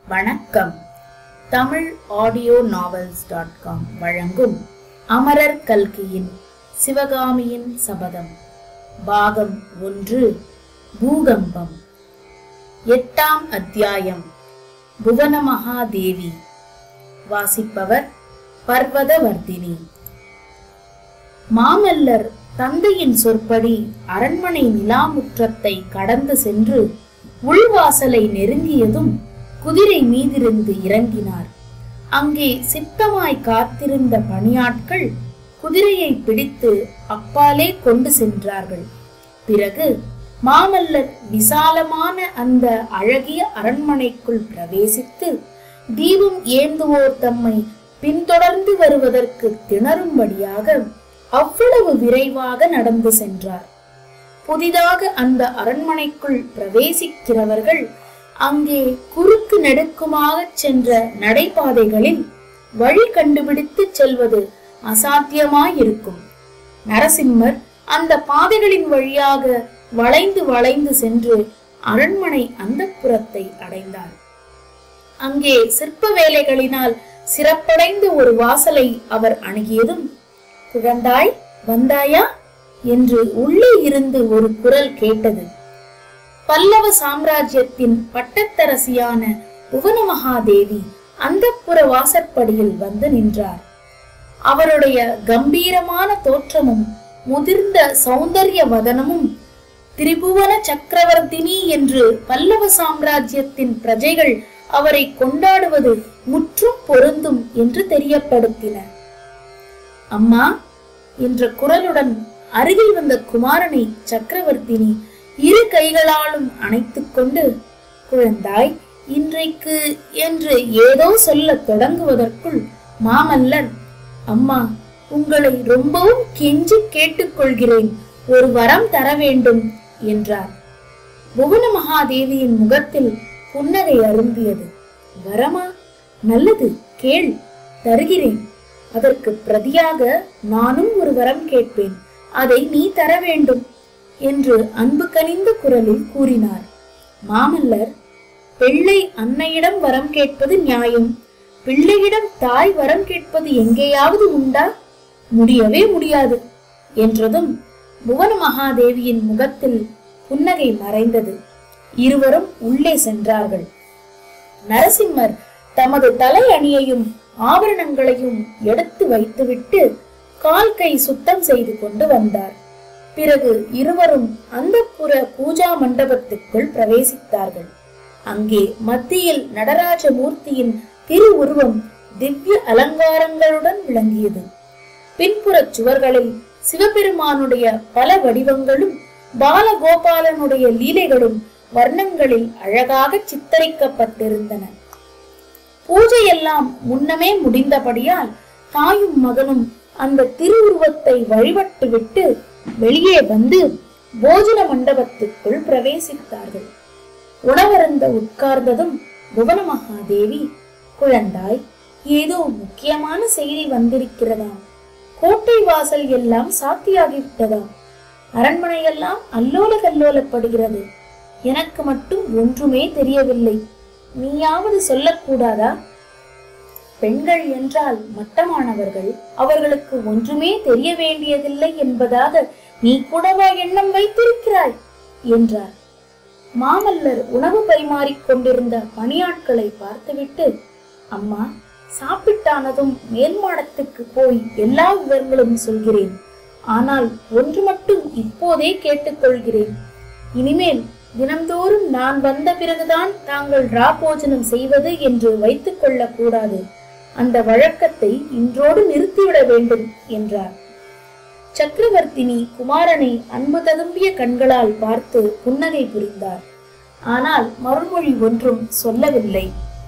வணக்கம் Tamil audio novels dot com வழங்கும் அமரர் கல்கியின் சிவகாமியின் சபதம் பாகம் ஒன்று பூகம்பம் எட்டாம் அத்தியாயம் புவனமகாதேவி வாசிப்பவர் பர்வதவர்தினி மாமல்லர் தந்தையின் சொற்படி அரண்மனை நிலாமுற்றத்தை கடந்து சென்று உள்வாசலை நெருங்கியதும் குதிரை மீதிருந்து இறங்கினார் அங்கே சித்தமாய் காத்திருந்த பணியாட்கள் குதிரையை பிடித்து அப்பாலே கொண்டு சென்றார்கள் பிறகு மாமல்லர் விசாலமான அந்த அழகிய அரண்மனைக்குள் பிரவேசித்து தீபம் ஏந்துவோர் தம்மை பின்தொடர்ந்து வருவதற்கு திணறும்படியாக அவ்வளவு விரைவாக நடந்து சென்றார் புதிதாக அந்த அரண்மனைக்குள் பிரவேசிக்கிறவர்கள் அங்கே குறுக்கு நெடுக்குமாக சென்ற நடைபாதைகளில் வழி கண்டுபிடித்து செல்வது அசாத்தியமாயிருக்கும் நரசிம்மர் அந்த பாதைகளின் வழியாக வளைந்து வளைந்து சென்று அரண்மனை அந்தப்புறத்தை அடைந்தார் அங்கே சிற்ப வேலைகளினால் சிறப்படைந்த ஒரு வாசலை அவர் அணுகியதும் குழந்தாய் வந்தாயா என்று உள்ளே இருந்து ஒரு குரல் கேட்டது பல்லவ சாம்ராஜ்யத்தின் பட்டத்தரசியான புவனமகாதேவி அந்தப்புற வாசற்படியில் வந்து நின்றார் அவருடைய கம்பீரமான தோற்றமும் முதிர்ந்த சௌந்தர்ய வதனமும் திரிபுவன சக்கரவர்த்தினி என்று பல்லவ சாம்ராஜ்யத்தின் பிரஜைகள் அவரை கொண்டாடுவது முற்றும் பொருந்தும் என்று தெரியப்படுத்தின அம்மா என்ற குரலுடன் அருகில் வந்த குமாரனை சக்கரவர்த்தினி இரு கைகளாலும் அணைத்துக் கொண்டு குழந்தாய் இன்றைக்கு என்று ஏதோ சொல்லத் தொடங்குவதற்குள் மாமல்லர் அம்மா உங்களை ரொம்பவும் கெஞ்சி கேட்டுக்கொள்கிறேன் ஒரு வரம் தர வேண்டும் என்றார் புவன மகாதேவியின் முகத்தில் புன்னகை அரும்பியது வரமா நல்லது கேள் தருகிறேன் அதற்கு பிரதியாக நானும் ஒரு வரம் கேட்பேன் அதை நீ தர வேண்டும் என்று அன்பு கனிந்த குரலில் கூறினார் மாமல்லர் பிள்ளை அன்னையிடம் வரம் கேட்பது நியாயம் பிள்ளையிடம் தாய் வரம் கேட்பது எங்கேயாவது உண்டா முடியவே முடியாது என்றதும் புவன மகாதேவியின் முகத்தில் புன்னகை மறைந்தது இருவரும் உள்ளே சென்றார்கள் நரசிம்மர் தமது தலை அணியையும் ஆபரணங்களையும் எடுத்து வைத்துவிட்டு கால் கை சுத்தம் செய்து கொண்டு வந்தார் பிறகு இருவரும் அந்த புற பூஜா மண்டபத்துக்குள் பிரவேசித்தார்கள் அங்கே மத்தியில் நடராஜ மூர்த்தியின் திருவுருவம் திவ்ய அலங்காரங்களுடன் விளங்கியது பின்புறச் சுவர்களில் சிவபெருமானுடைய பல வடிவங்களும் பாலகோபாலனுடைய லீலைகளும் வர்ணங்களில் அழகாக சித்தரிக்கப்பட்டிருந்தன பூஜையெல்லாம் முன்னமே முடிந்தபடியால் தாயும் மகனும் அந்த திருவுருவத்தை வழிபட்டுவிட்டு வெளியே வந்து போஜன மண்டபத்துக்குள் பிரவேசித்தார்கள் உணவருந்த உட்கார்ந்ததும் புவன மகாதேவி குழந்தாய் ஏதோ முக்கியமான செய்தி வந்திருக்கிறதாம் கோட்டை வாசல் எல்லாம் சாத்தியாகிவிட்டதாம் அரண்மனையெல்லாம் அல்லோல கல்லோலப்படுகிறது எனக்கு மட்டும் ஒன்றுமே தெரியவில்லை நீயாவது சொல்லக்கூடாதா பெண்கள் என்றால் மட்டமானவர்கள் அவர்களுக்கு ஒன்றுமே தெரிய வேண்டியதில்லை என்பதாக நீ கூடவா எண்ணம் வைத்திருக்கிறாய் என்றார் மாமல்லர் உணவு பரிமாறிக் கொண்டிருந்த பணியாட்களை பார்த்துவிட்டு அம்மா சாப்பிட்டானதும் மேல் மாடத்துக்கு போய் எல்லா விவரங்களும் சொல்கிறேன் ஆனால் ஒன்று மட்டும் இப்போதே கேட்டுக்கொள்கிறேன் இனிமேல் தினம்தோறும் நான் வந்த பிறகுதான் தாங்கள் ராபோஜனம் செய்வது என்று வைத்துக் கொள்ளக் கூடாது அந்த வழக்கத்தை இன்றோடு நிறுத்திவிட வேண்டும் என்றார் சக்கரவர்த்தினி குமாரனை அன்பு ததும்பிய கண்களால் பார்த்து புன்னகை புரிந்தார் ஆனால் மறுமொழி ஒன்றும் சொல்லவில்லை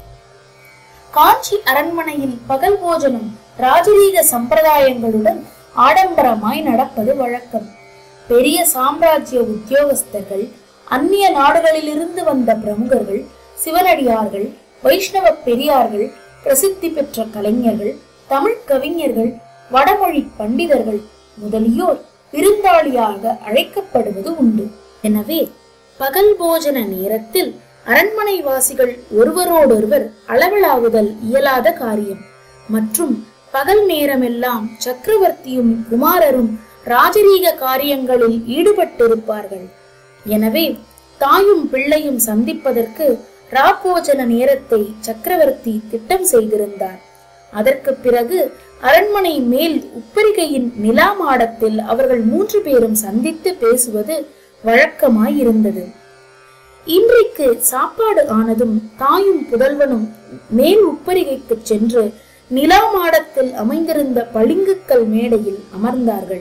காஞ்சி அரண்மனையில் பகல் போஜனம் ராஜரீக சம்பிரதாயங்களுடன் ஆடம்பரமாய் நடப்பது வழக்கம் பெரிய சாம்ராஜ்ய உத்தியோகஸ்தர்கள் அந்நிய நாடுகளிலிருந்து வந்த பிரமுகர்கள் சிவனடியார்கள் வைஷ்ணவ பெரியார்கள் பிரசித்தி பெற்ற கலைஞர்கள் தமிழ் கவிஞர்கள் வடமொழி பண்டிதர்கள் முதலியோர் விருந்தாளியாக அழைக்கப்படுவது உண்டு எனவே பகல் போஜன நேரத்தில் அரண்மனை வாசிகள் ஒருவரோடொருவர் அளவலாவுதல் இயலாத காரியம் மற்றும் பகல் நேரமெல்லாம் சக்கரவர்த்தியும் குமாரரும் ராஜரீக காரியங்களில் ஈடுபட்டிருப்பார்கள் எனவே தாயும் பிள்ளையும் சந்திப்பதற்கு ராப்போஜன நேரத்தை சக்கரவர்த்தி திட்டம் செய்திருந்தார் அதற்கு பிறகு அரண்மனை மேல் உப்பரிகையின் நிலா மாடத்தில் அவர்கள் மூன்று பேரும் சந்தித்து பேசுவது வழக்கமாயிருந்தது இன்றைக்கு சாப்பாடு ஆனதும் தாயும் புதல்வனும் மேல் உப்பரிகைக்கு சென்று நிலா மாடத்தில் அமைந்திருந்த பளிங்குக்கல் மேடையில் அமர்ந்தார்கள்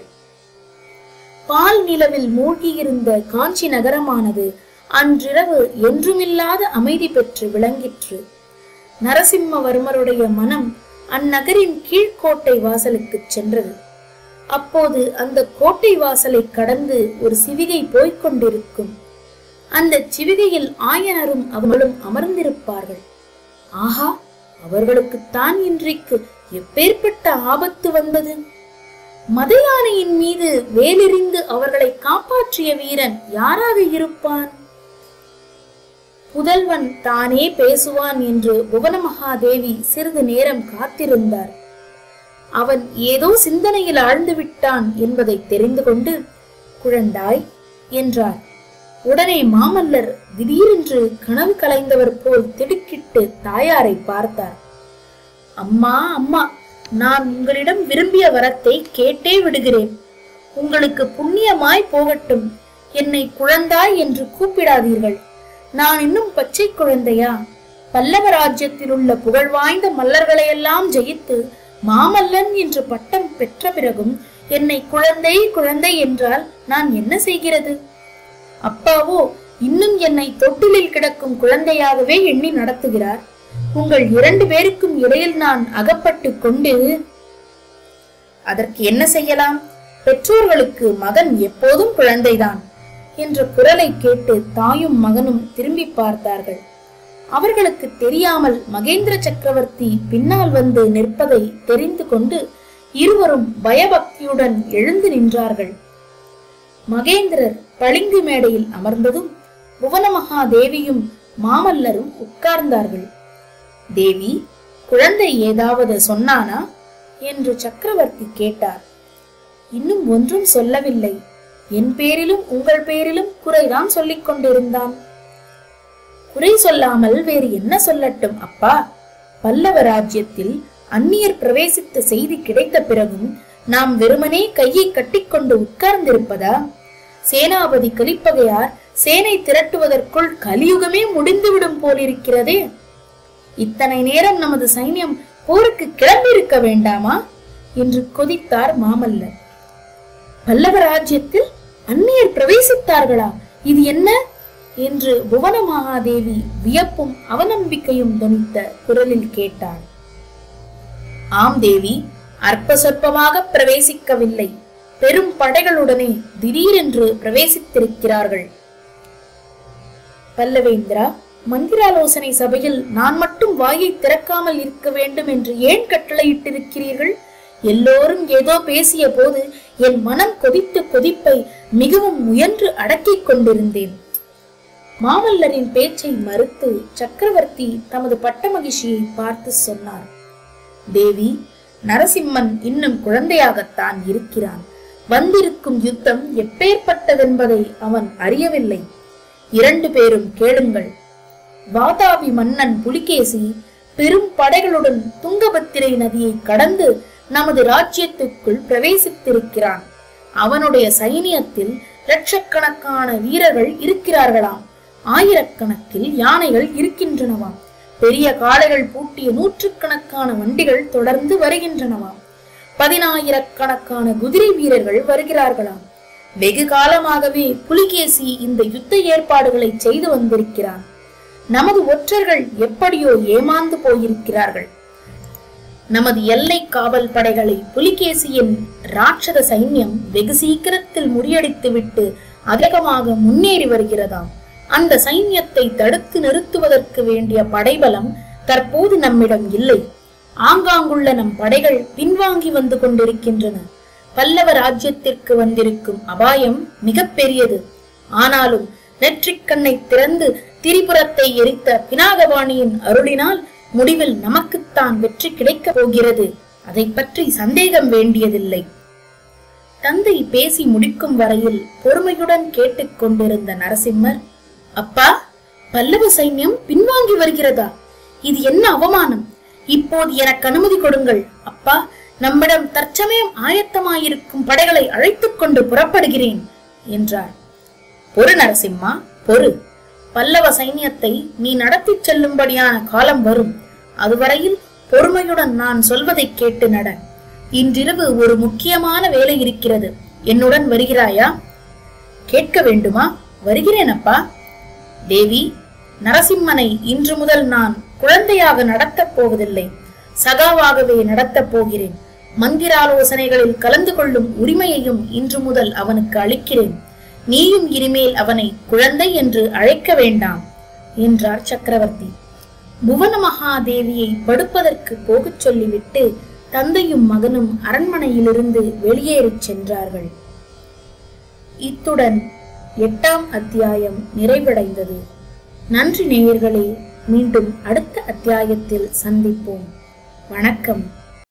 பால் நிலவில் மூழ்கியிருந்த காஞ்சி நகரமானது அன்றிரவு என்றுமில்லாத அமைதி பெற்று விளங்கிற்று நரசிம்மவர்மருடைய மனம் அந்நகரின் கீழ்க்கோட்டை வாசலுக்கு சென்றது அப்போது அந்த கோட்டை வாசலை கடந்து ஒரு சிவிகை போய்க் கொண்டிருக்கும் அந்த சிவிகையில் ஆயனரும் அவர்களும் அமர்ந்திருப்பார்கள் ஆஹா அவர்களுக்குத்தான் இன்றைக்கு எப்பேற்பட்ட ஆபத்து வந்தது மதயானையின் மீது வேலெறிந்து அவர்களை காப்பாற்றிய வீரன் யாராக இருப்பான் புதல்வன் தானே பேசுவான் என்று புவனமகாதேவி சிறிது நேரம் காத்திருந்தார் அவன் ஏதோ சிந்தனையில் ஆழ்ந்து விட்டான் என்பதை தெரிந்து கொண்டு குழந்தாய் என்றார் உடனே மாமல்லர் திடீரென்று கனவு கலைந்தவர் போல் திடுக்கிட்டு தாயாரை பார்த்தார் அம்மா அம்மா நான் உங்களிடம் விரும்பிய வரத்தை கேட்டே விடுகிறேன் உங்களுக்கு புண்ணியமாய் போகட்டும் என்னை குழந்தாய் என்று கூப்பிடாதீர்கள் நான் இன்னும் பச்சை குழந்தையா பல்லவ ராஜ்யத்தில் உள்ள புகழ்வாய்ந்த மல்லர்களையெல்லாம் ஜெயித்து மாமல்லன் என்று பட்டம் பெற்ற பிறகும் என்னை குழந்தை குழந்தை என்றால் நான் என்ன செய்கிறது அப்பாவோ இன்னும் என்னை தொட்டிலில் கிடக்கும் குழந்தையாகவே எண்ணி நடத்துகிறார் உங்கள் இரண்டு பேருக்கும் இடையில் நான் அகப்பட்டு கொண்டு அதற்கு என்ன செய்யலாம் பெற்றோர்களுக்கு மகன் எப்போதும் குழந்தைதான் என்ற குரலை கேட்டு தாயும் மகனும் திரும்பி பார்த்தார்கள் அவர்களுக்கு தெரியாமல் மகேந்திர சக்கரவர்த்தி பின்னால் வந்து நிற்பதை தெரிந்து கொண்டு இருவரும் பயபக்தியுடன் எழுந்து நின்றார்கள் மகேந்திரர் பளிங்கு மேடையில் அமர்ந்ததும் புவனமகாதேவியும் மாமல்லரும் உட்கார்ந்தார்கள் தேவி குழந்தை ஏதாவது சொன்னானா என்று சக்கரவர்த்தி கேட்டார் இன்னும் ஒன்றும் சொல்லவில்லை என் பேரிலும் உங்கள் பேரிலும் குறைதான் சொல்லிக் கொண்டிருந்தான் குறை சொல்லாமல் வேறு என்ன சொல்லட்டும் அப்பா பல்லவ ராஜ்யத்தில் அந்நியர் பிரவேசித்த செய்தி கிடைத்த பிறகும் நாம் வெறுமனே கையை கட்டிக்கொண்டு உட்கார்ந்திருப்பதா சேனாபதி கலிப்பகையார் சேனை திரட்டுவதற்குள் கலியுகமே முடிந்துவிடும் போலிருக்கிறதே இத்தனை நேரம் நமது சைன்யம் போருக்கு கிளம்பியிருக்க வேண்டாமா என்று கொதித்தார் மாமல்லர் பல்லவ ராஜ்யத்தில் அந்நியர் பிரவேசித்தார்களா இது என்ன என்று புவன மகாதேவி வியப்பும் அவநம்பிக்கையும் தொனித்த குரலில் கேட்டார் ஆம் தேவி அற்ப சொற்பமாக பிரவேசிக்கவில்லை பெரும் படைகளுடனே திடீரென்று பிரவேசித்திருக்கிறார்கள் பல்லவேந்திரா மந்திராலோசனை சபையில் நான் மட்டும் வாயை திறக்காமல் இருக்க வேண்டும் என்று ஏன் கட்டளையிட்டிருக்கிறீர்கள் எல்லோரும் ஏதோ பேசிய போது என் மனம் கொதித்த கொதிப்பை மிகவும் முயன்று அடக்கிக் கொண்டிருந்தேன் மாமல்லரின் பேச்சை மறுத்து சக்கரவர்த்தி தமது பட்ட மகிழ்ச்சியை பார்த்து சொன்னார் தேவி நரசிம்மன் இன்னும் குழந்தையாகத்தான் இருக்கிறான் வந்திருக்கும் யுத்தம் எப்பேற்பட்டதென்பதை அவன் அறியவில்லை இரண்டு பேரும் கேளுங்கள் வாதாபி மன்னன் புலிகேசி பெரும் படைகளுடன் துங்கபத்திரை நதியை கடந்து நமது ராஜ்யத்துக்குள் பிரவேசித்திருக்கிறான் அவனுடைய சைனியத்தில் லட்சக்கணக்கான வீரர்கள் இருக்கிறார்களாம் ஆயிரக்கணக்கில் யானைகள் இருக்கின்றனவாம் பெரிய காளைகள் பூட்டிய நூற்றுக்கணக்கான வண்டிகள் தொடர்ந்து வருகின்றனவாம் பதினாயிரக்கணக்கான குதிரை வீரர்கள் வருகிறார்களாம் வெகு காலமாகவே புலிகேசி இந்த யுத்த ஏற்பாடுகளை செய்து வந்திருக்கிறான் நமது ஒற்றர்கள் எப்படியோ ஏமாந்து போயிருக்கிறார்கள் நமது எல்லை காவல் படைகளை புலிகேசியின் ராட்சத சைன்யம் வெகு சீக்கிரத்தில் முறியடித்துவிட்டு அதிகமாக முன்னேறி வருகிறதாம் அந்த சைன்யத்தை தடுத்து நிறுத்துவதற்கு வேண்டிய படைபலம் தற்போது நம்மிடம் இல்லை ஆங்காங்குள்ள நம் படைகள் பின்வாங்கி வந்து கொண்டிருக்கின்றன பல்லவ ராஜ்யத்திற்கு வந்திருக்கும் அபாயம் மிக பெரியது ஆனாலும் நெற்றிக் கண்ணை திறந்து திரிபுரத்தை எரித்த பினாகபாணியின் அருளினால் முடிவில் நமக்குத்தான் வெற்றி கிடைக்கப் போகிறது அதை பற்றி சந்தேகம் வேண்டியதில்லை தந்தை பேசி முடிக்கும் வரையில் பொறுமையுடன் கேட்டுக் கொண்டிருந்த நரசிம்மர் அப்பா பல்லவ சைன்யம் பின்வாங்கி வருகிறதா இது என்ன அவமானம் இப்போது எனக்கு அனுமதி கொடுங்கள் அப்பா நம்மிடம் தற்சமயம் ஆயத்தமாயிருக்கும் படைகளை அழைத்துக் கொண்டு புறப்படுகிறேன் என்றார் பொறு நரசிம்மா பொறு பல்லவ சைன்யத்தை நீ நடத்திச் செல்லும்படியான காலம் வரும் அதுவரையில் பொறுமையுடன் நான் சொல்வதைக் கேட்டு நட இன்றிரவு ஒரு முக்கியமான வேலை இருக்கிறது என்னுடன் வருகிறாயா கேட்க வேண்டுமா வருகிறேன் அப்பா தேவி நரசிம்மனை இன்று முதல் நான் குழந்தையாக நடத்தப் போவதில்லை சகாவாகவே நடத்தப் போகிறேன் மந்திராலோசனைகளில் கலந்து கொள்ளும் உரிமையையும் இன்று முதல் அவனுக்கு அளிக்கிறேன் நீயும் இனிமேல் அவனை குழந்தை என்று அழைக்க வேண்டாம் என்றார் சக்கரவர்த்தி புவன மகாதேவியை படுப்பதற்கு போகச் சொல்லிவிட்டு தந்தையும் மகனும் அரண்மனையிலிருந்து வெளியேறிச் சென்றார்கள் இத்துடன் எட்டாம் அத்தியாயம் நிறைவடைந்தது நன்றி நேயர்களே மீண்டும் அடுத்த அத்தியாயத்தில் சந்திப்போம் வணக்கம்